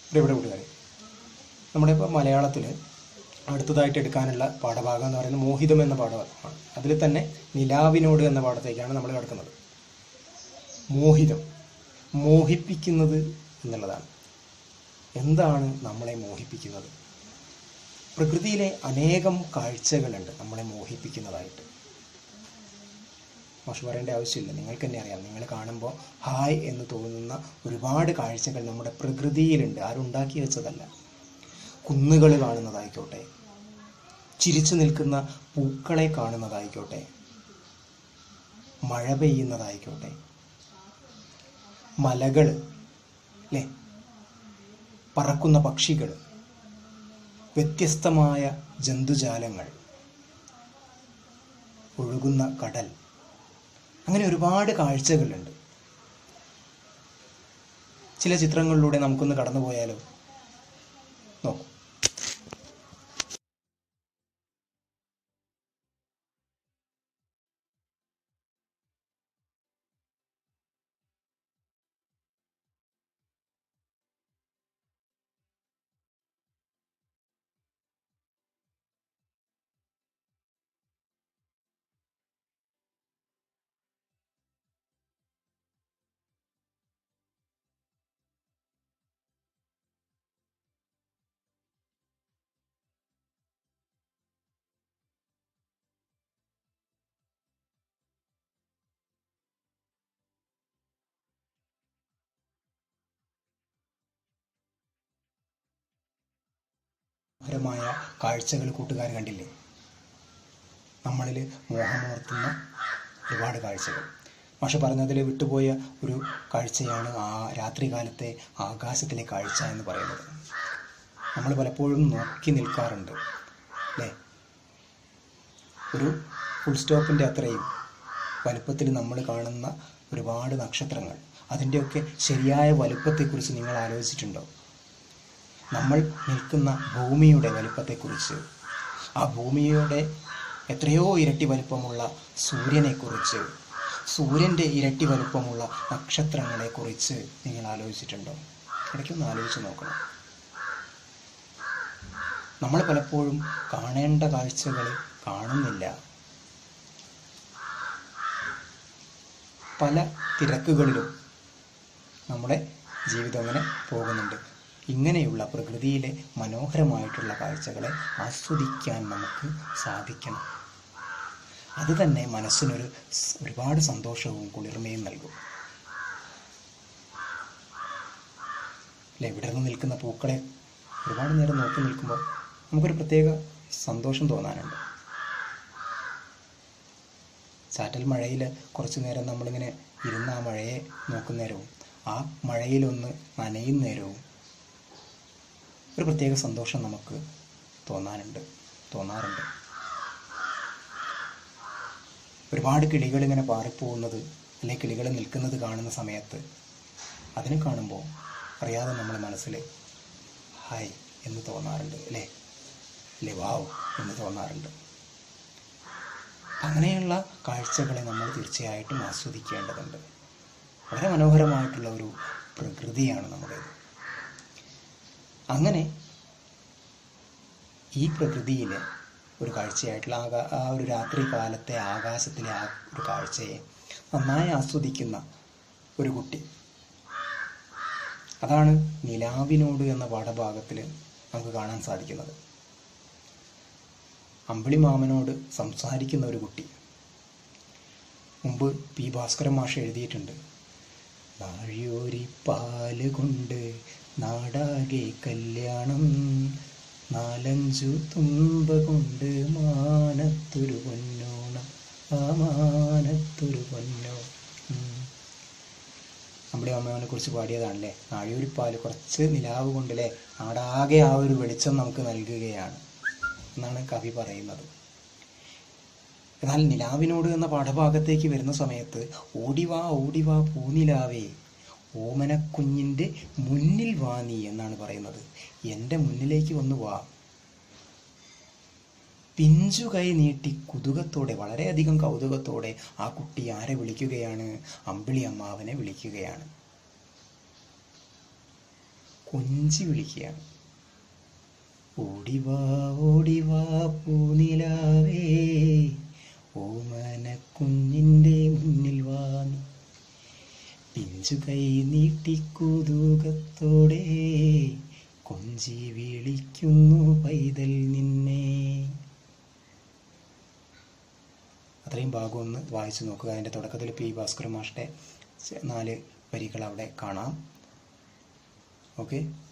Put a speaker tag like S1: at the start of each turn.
S1: ഇവിടെ കൂട്ടുകാരെ നമ്മുടെ ഇപ്പോൾ മലയാളത്തിൽ അടുത്തതായിട്ട് എടുക്കാനുള്ള പാഠഭാഗം എന്ന് പറയുന്നത് മോഹിതം എന്ന പാഠഭാഗമാണ് അതിൽ തന്നെ നിലാവിനോട് എന്ന പാഠത്തേക്കാണ് നമ്മൾ കിടക്കുന്നത് മോഹിതം മോഹിപ്പിക്കുന്നത് എന്നുള്ളതാണ് എന്താണ് നമ്മളെ മോഹിപ്പിക്കുന്നത് പ്രകൃതിയിലെ അനേകം കാഴ്ചകളുണ്ട് നമ്മളെ മോഹിപ്പിക്കുന്നതായിട്ട് മാഷ് പറയേണ്ട ആവശ്യമില്ല നിങ്ങൾക്ക് തന്നെ അറിയാം നിങ്ങൾ കാണുമ്പോൾ ഹായ് എന്ന് തോന്നുന്ന ഒരുപാട് കാഴ്ചകൾ നമ്മുടെ പ്രകൃതിയിലുണ്ട് ആരും ഉണ്ടാക്കി വെച്ചതല്ല കുന്നുകൾ കാണുന്നതായിക്കോട്ടെ ചിരിച്ചു നിൽക്കുന്ന പൂക്കളെ കാണുന്നതായിക്കോട്ടെ മഴ പെയ്യുന്നതായിക്കോട്ടെ മലകൾ അല്ലേ പറക്കുന്ന പക്ഷികൾ വ്യത്യസ്തമായ ജന്തുജാലങ്ങൾ ഒഴുകുന്ന കടൽ അങ്ങനെ ഒരുപാട് കാഴ്ചകളുണ്ട് ചില ചിത്രങ്ങളിലൂടെ നമുക്കൊന്ന് കടന്നു പോയാലോ നോക്കൂ മനോഹരമായ കാഴ്ചകൾ കൂട്ടുകാർ കണ്ടില്ലേ നമ്മളിൽ മോഹമുണർത്തുന്ന ഒരുപാട് കാഴ്ചകൾ മാഷ പറഞ്ഞതിൽ വിട്ടുപോയ ഒരു കാഴ്ചയാണ് ആ രാത്രികാലത്തെ ആകാശത്തിലെ കാഴ്ച എന്ന് പറയുന്നത് നമ്മൾ പലപ്പോഴും നോക്കി നിൽക്കാറുണ്ട് അല്ലേ ഒരു ഫുൾ സ്റ്റോപ്പിൻ്റെ അത്രയും വലുപ്പത്തിൽ നമ്മൾ കാണുന്ന ഒരുപാട് നക്ഷത്രങ്ങൾ അതിൻ്റെയൊക്കെ ശരിയായ വലുപ്പത്തെക്കുറിച്ച് നിങ്ങൾ ആലോചിച്ചിട്ടുണ്ടോ നമ്മൾ നിൽക്കുന്ന ഭൂമിയുടെ വലിപ്പത്തെക്കുറിച്ച് ആ ഭൂമിയുടെ എത്രയോ ഇരട്ടി വലിപ്പമുള്ള സൂര്യനെക്കുറിച്ച് സൂര്യൻ്റെ ഇരട്ടി വലിപ്പമുള്ള നക്ഷത്രങ്ങളെക്കുറിച്ച് നിങ്ങൾ ആലോചിച്ചിട്ടുണ്ടോ ഇടയ്ക്കൊന്ന് ആലോചിച്ച് നോക്കണം നമ്മൾ പലപ്പോഴും കാണേണ്ട കാഴ്ചകൾ കാണുന്നില്ല പല തിരക്കുകളിലും നമ്മുടെ ജീവിതം അങ്ങനെ പോകുന്നുണ്ട് ഇങ്ങനെയുള്ള പ്രകൃതിയിലെ മനോഹരമായിട്ടുള്ള കാഴ്ചകളെ ആസ്വദിക്കാൻ നമുക്ക് സാധിക്കണം അത് തന്നെ മനസ്സിനൊരു സ് ഒരുപാട് സന്തോഷവും കുളിർമയും നൽകും അല്ലെ ഇവിടെ നിന്ന് നിൽക്കുന്ന പൂക്കളെ ഒരുപാട് നേരം നോക്കി നിൽക്കുമ്പോൾ നമുക്കൊരു പ്രത്യേക സന്തോഷം തോന്നാനുണ്ട് ചാറ്റൽ മഴയിൽ കുറച്ചു നേരം നമ്മളിങ്ങനെ ഇരുന്ന് ആ മഴയെ നോക്കുന്ന നേരവും ആ മഴയിലൊന്ന് നനയും നേരവും ഒരു പ്രത്യേക സന്തോഷം നമുക്ക് തോന്നാനുണ്ട് തോന്നാറുണ്ട് ഒരുപാട് കിളികൾ ഇങ്ങനെ പാറിപ്പോകുന്നത് അല്ലെ കിളികൾ നിൽക്കുന്നത് കാണുന്ന സമയത്ത് അതിനെ കാണുമ്പോൾ അറിയാതെ നമ്മുടെ മനസ്സിൽ ഹായ് എന്ന് തോന്നാറുണ്ട് അല്ലേ അല്ലേ വാവ് എന്ന് തോന്നാറുണ്ട് അങ്ങനെയുള്ള കാഴ്ചകളെ നമ്മൾ തീർച്ചയായിട്ടും ആസ്വദിക്കേണ്ടതുണ്ട് വളരെ മനോഹരമായിട്ടുള്ള ഒരു പ്രകൃതിയാണ് നമ്മുടേത് അങ്ങനെ ഈ പ്രകൃതിയിലെ ഒരു കാഴ്ചയായിട്ടുള്ള ആകാ ആ ഒരു രാത്രി കാലത്തെ ആകാശത്തിലെ ആ ഒരു കാഴ്ചയെ നന്നായി ആസ്വദിക്കുന്ന ഒരു കുട്ടി അതാണ് നിലാവിനോട് എന്ന പാഠഭാഗത്തിൽ നമുക്ക് കാണാൻ സാധിക്കുന്നത് അമ്പിളി മാമനോട് സംസാരിക്കുന്ന ഒരു കുട്ടി മുമ്പ് പി ഭാസ്കരൻ മാഷ് എഴുതിയിട്ടുണ്ട് നാഴിയോരി പാല് കൊണ്ട് നാടാകെ കല്യാണം നാലഞ്ചു തുമ്പ കൊണ്ട് മാനത്തൊരു പൊന്നോണം ആ മാനത്തൊരു പൊന്നോ ഉം. നമ്മുടെ അമ്മയെ കുറിച്ച് പാടിയതാണല്ലേ നാഴിയൂരിപ്പാല് കുറച്ച് നിലാവ് കൊണ്ടല്ലേ നാടാകെ ആ ഒരു വെളിച്ചം നമുക്ക് നൽകുകയാണ് എന്നാണ് കവി പറയുന്നത് എന്നാൽ നിലാവിനോട് എന്ന പാഠഭാഗത്തേക്ക് വരുന്ന സമയത്ത് ഓടിവാ ഓടിവാ പൂനിലാവേ ഓമനക്കുഞ്ഞിൻ്റെ മുന്നിൽ വാ നീ എന്നാണ് പറയുന്നത് എൻ്റെ മുന്നിലേക്ക് വന്ന് വാ പിഞ്ചു കൈ നീട്ടി കുതുകത്തോടെ വളരെയധികം കൗതുകത്തോടെ ആ കുട്ടി ആരെ വിളിക്കുകയാണ് അമ്പിളി അമ്മാവനെ വിളിക്കുകയാണ് കൊഞ്ചി വിളിക്കുകയാണ് ഓടിവാ ഓടിവാ പൂനിലാവേ ഓമന കുഞ്ഞിൻ്റെ മുന്നിൽ വാ നീ പിഞ്ചു കൈ നീട്ടിക്കുതൂകത്തോടെ കൊഞ്ചി വിളിക്കുന്നു പൈതൽ നിന്നെ അത്രയും ഭാഗം ഒന്ന് വായിച്ചു നോക്കുക അതിൻ്റെ തുടക്കത്തിൽ പി ഭാസ്കർ മാഷ്ടെ നാല് വരികൾ അവിടെ കാണാം ഓക്കെ